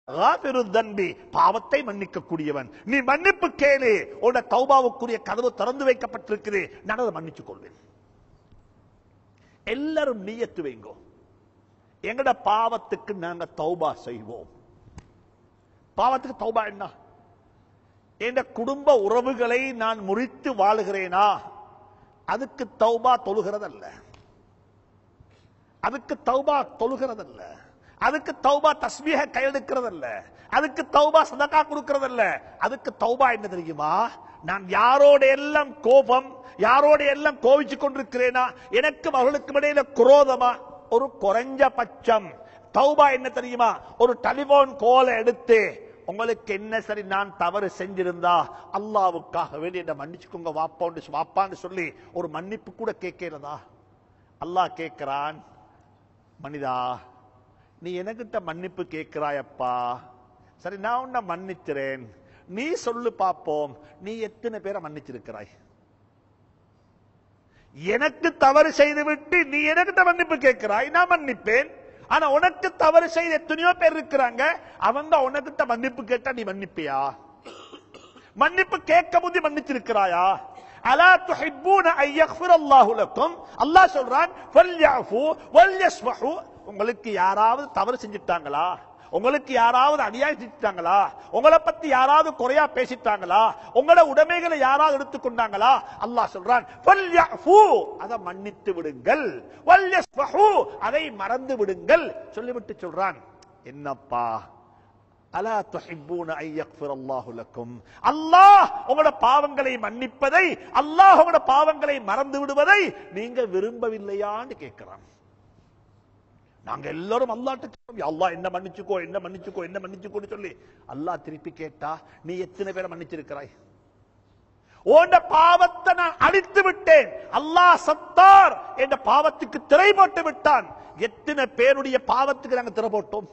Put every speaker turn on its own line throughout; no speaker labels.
காபிரு தன்பி பாவத்தை மன்னிக்க கூடியவன் நீ மன்னிப்பு கேளு உன தௌபாவுக்குரிய கதவு திறந்து வைக்கப்பட்டிருக்குது நான் அதை மன்னிச்சுக் கொள்வேன் எல்லாரும் நீயத்து வைங்கோ எங்கட பாவத்துக்கு நாங்க தௌபா செய்வோம் பாவத்துக்கு தௌபா என்ன என் குடும்ப உறவுகளை நான் முறித்து வாழுகிறேனா அதுக்கு தௌபா தொழுகிறதல்ல அதுக்கு தௌபா தொழுகிறதல்ல அதுக்கு தௌபா தஸ்மீக கையெடுக்கிறதல்ல அதுக்கு தௌபா சதக்கா கொடுக்கிறதல்ல அதுக்கு தௌபா என்ன தெரியுமா நான் யாரோட எல்லாம் கோபம் யாரோட எல்லாம் கோவிச்சு கொண்டிருக்கிறேனா எனக்கும் அவர்களுக்கும் இடையில குரோதமா ஒரு குறைஞ்ச பட்சம் தௌபா என்ன தெரியுமா ஒரு டெலிபோன் கோலை எடுத்து உங்களுக்கு என்ன சரி நான் தவறு செஞ்சிருந்தா அல்லாவுக்காக வேண்டி என்ன மன்னிச்சுக்கோங்க வாப்பான்னு வாப்பான்னு சொல்லி ஒரு மன்னிப்பு கூட கேட்கிறதா அல்லாஹ் கேட்கிறான் மனிதா நீ எனக்கிட்ட மன்னிப்பு கேட்கிறாயப்பா சரி நான் உன்னை மன்னிக்கிறேன் நீ சொல்லு பாப்போம் நீ எத்தனை பேரை மன்னிச்சிருக்கிறாய் எனக்கு தவறு செய்துவிட்டு நீ எனக்கிட்ட மன்னிப்பு கேட்கிறாய் நான் மன்னிப்பேன் ஆனா உனக்கு தவறு செய்த எத்தனையோ பேர் இருக்கிறாங்க அவங்க உனக்கிட்ட மன்னிப்பு கேட்டா நீ மன்னிப்பியா மன்னிப்பு கேட்க முந்தி மன்னிச்சிருக்கிறாயா அலா துஹிப்பூன ஐ யக்ஃபிரல்லாஹு லக்கும் அல்லாஹ் சொல்றான் ஃபல்யஃபு வல்யஸ்மஹு உங்களுக்கு யாராவது தவறு செஞ்சிட்டாங்களா உங்களுக்கு யாராவது அநியாயம் செஞ்சிட்டாங்களா உங்களை பத்தி யாராவது குறையா பேசிட்டாங்களா உங்களோட உடைமைகளை யாராவது எடுத்துக்கொண்டாங்களா அல்லாஹ் சொல்றான் ஃபல்யஃபு அதை மன்னித்து விடுங்கள் வல்யஸ்மஹு அதை மறந்து விடுங்கள் சொல்லிவிட்டு சொல்றான் என்னப்பா அலா துஹிப்பூன ஐ யக்ஃபிரல்லாஹு லக்கும் அல்லாஹ் உங்களோட பாவங்களை மன்னிப்பதை அல்லாஹ் உங்களோட பாவங்களை மறந்து விடுவதை நீங்க விரும்பவில்லையான்னு கேட்கிறான் நாங்க எல்லாரும் அல்லாட்ட கேட்கிறோம், யா அல்லாஹ் என்ன மன்னிச்சுக்கோ என்ன மன்னிச்சுக்கோ என்ன மன்னிச்சுக்கோன்னு சொல்லி அல்லாஹ் திருப்பி கேட்டா நீ எத்தனை பேரை மன்னிச்சிருக்கிறாய் உன்ட பாவத்தை நான் அழித்து விட்டேன் அல்லாஹ் சத்தார் என்ற பாவத்துக்கு திரை போட்டு விட்டான் எத்தனை பேருடைய பாவத்துக்கு நாங்க திரை போட்டோம்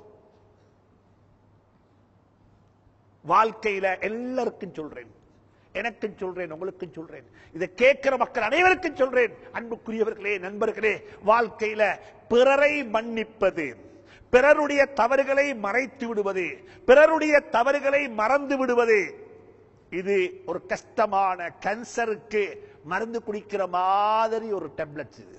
வாழ்க்கையில எல்லாருக்கும் சொல்றேன் எனக்கும் சொல்றேன் உங்களுக்கும் சொல்றேன் இதை கேட்கிற மக்கள் அனைவருக்கும் சொல்றேன் அன்புக்குரியவர்களே நண்பர்களே வாழ்க்கையில பிறரை மன்னிப்பது பிறருடைய தவறுகளை மறைத்து விடுவது பிறருடைய தவறுகளை மறந்து விடுவது இது ஒரு கஷ்டமான கேன்சருக்கு மருந்து குடிக்கிற மாதிரி ஒரு டேப்லெட்ஸ் இது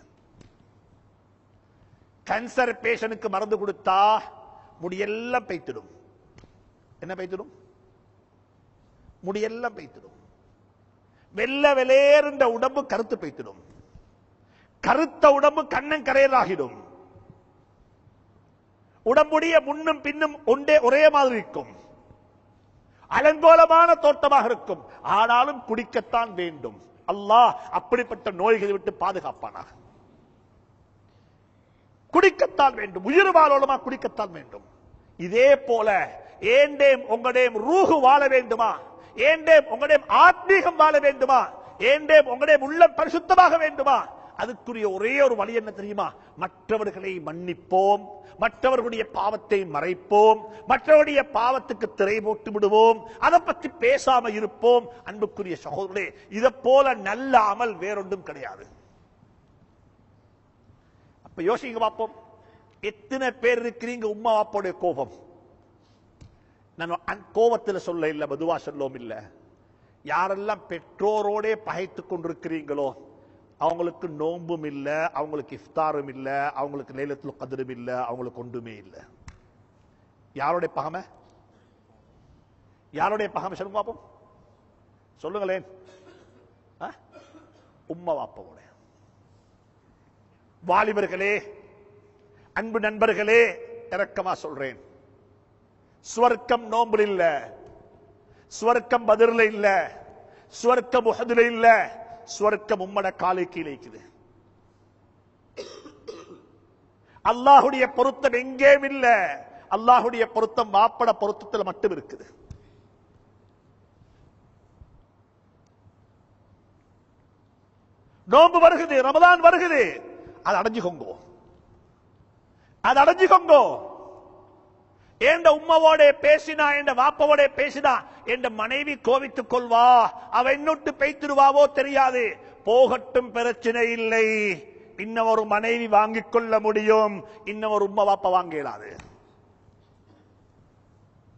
கேன்சர் பேஷனுக்கு மருந்து கொடுத்தா முடியெல்லாம் பைத்திடும் என்ன பைத்திடும் முடியெல்லாம் பைத்திடும் வெள்ள வெளேர்ந்த உடம்பு கருத்து பைத்திடும் கருத்த உடம்பு கண்ணன் கரையலாகிடும் உடம்புடைய முன்னும் பின்னும் ஒன்றே ஒரே மாதிரி இருக்கும் அலங்கோலமான தோட்டமாக இருக்கும் ஆனாலும் குடிக்கத்தான் வேண்டும் அல்லாஹ் அப்படிப்பட்ட நோய்களை விட்டு பாதுகாப்பானாக குடிக்கத்தான் வேண்டும் உயிர் வாழோலமா குடிக்கத்தான் வேண்டும் இதே போல ஏண்டேம் உங்களுடைய ரூஹு வாழ வேண்டுமா ஏண்டேம் உங்களுடைய ஆத்மீகம் வாழ வேண்டுமா ஏண்டேம் உங்களுடைய உள்ளம் பரிசுத்தமாக வேண்டுமா அதுக்குரிய ஒரே ஒரு வழி என்ன தெரியுமா மற்றவர்களை மன்னிப்போம் மற்றவர்களுடைய பாவத்தை மறைப்போம் மற்றவருடைய பாவத்துக்கு திரை போட்டு விடுவோம் அதை பற்றி பேசாம இருப்போம் அன்புக்குரிய சகோதரே இதை போல நல்ல அமல் வேறொன்றும் கிடையாது அப்ப யோசிங்க பார்ப்போம் எத்தனை பேர் இருக்கிறீங்க உம்மா வாப்போடைய கோபம் நான் அந் கோபத்துல சொல்ல இல்ல மெதுவா சொல்லவும் இல்ல யாரெல்லாம் பெற்றோரோட பகைத்துக் கொண்டிருக்கிறீங்களோ அவங்களுக்கு நோன்பும் இல்ல அவங்களுக்கு இஃப்தாரும் இல்ல அவங்களுக்கு லைலத்துல கதிரும் இல்ல அவங்களுக்கு ஒன்றுமே இல்ல யாருடைய பகமை யாருடைய பகமை சொல்லுங்க பாப்போம் சொல்லுங்களேன் ஆ? உம்மா வாப்பாவோட வாலிபர்களே அன்பு நண்பர்களே இறக்கமா சொல்றேன் ஸ்வர்க்கம் நோம்பில் இல்ல ஸ்வர்க்கம் பதிரில் இல்ல ஸ்வர்க்கம் உஹதுல இல்ல ஸ்வர்க்கம் உம்மட காலை கீழே இருக்குது அல்லாஹுடைய பொருத்தம் எங்கேயும் இல்ல அல்லாஹுடைய பொருத்தம் மாப்பட பொருத்தத்தில் மட்டும் இருக்குது நோன்பு வருகுது ரமதான் வருகுது அது அடைஞ்சுக்கோங்க அது அடைஞ்சுக்கோங்க எந்த உம்மவோட பேசினா எந்த வாப்பவோட பேசினா எந்த மனைவி கோவித்துக் கொள்வா அவ என்னொட்டு பெய்த்திருவாவோ தெரியாது போகட்டும் பிரச்சனை இல்லை இன்னும் ஒரு மனைவி வாங்கிக் கொள்ள முடியும் இன்னும் ஒரு உம்மா வாப்ப வாங்க இயலாது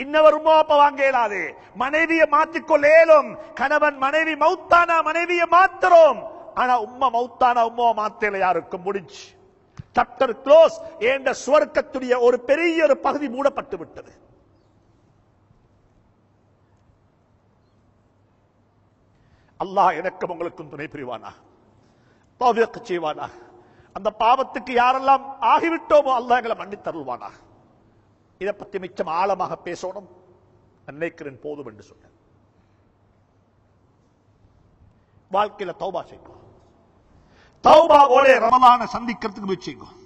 இன்னவர் உம்மா அப்பா வாங்க இயலாது மனைவியை மாத்திக்கொள்ளேலும் கணவன் மனைவி மௌத்தானா மனைவியை மாத்துறோம் ஆனா உம்மா மௌத்தானா உம்மாவை மாத்தல யாருக்கும் முடிஞ்சு சாப்டர் க்ளோஸ் என்ற சுவர்க்கத்துடைய ஒரு பெரிய ஒரு பகுதி மூடப்பட்டு விட்டது அல்லாஹ் எனக்கும் உங்களுக்கும் துணை புரிவானா தௌஃபீக் செய்வானா அந்த பாவத்துக்கு யாரெல்லாம் ஆகிவிட்டோமோ அல்லாஹ் எங்களை மன்னித் தருவானா இதை பத்தி மிச்சம் ஆழமாக பேசணும் நான் நினைக்கிறேன் போதும் என்று சொன்னேன் வாழ்க்கையில தௌபா செய்யும் தௌபாவோட ரமலான சந்திக்கிறதுக்கு முயற்சிக்கும்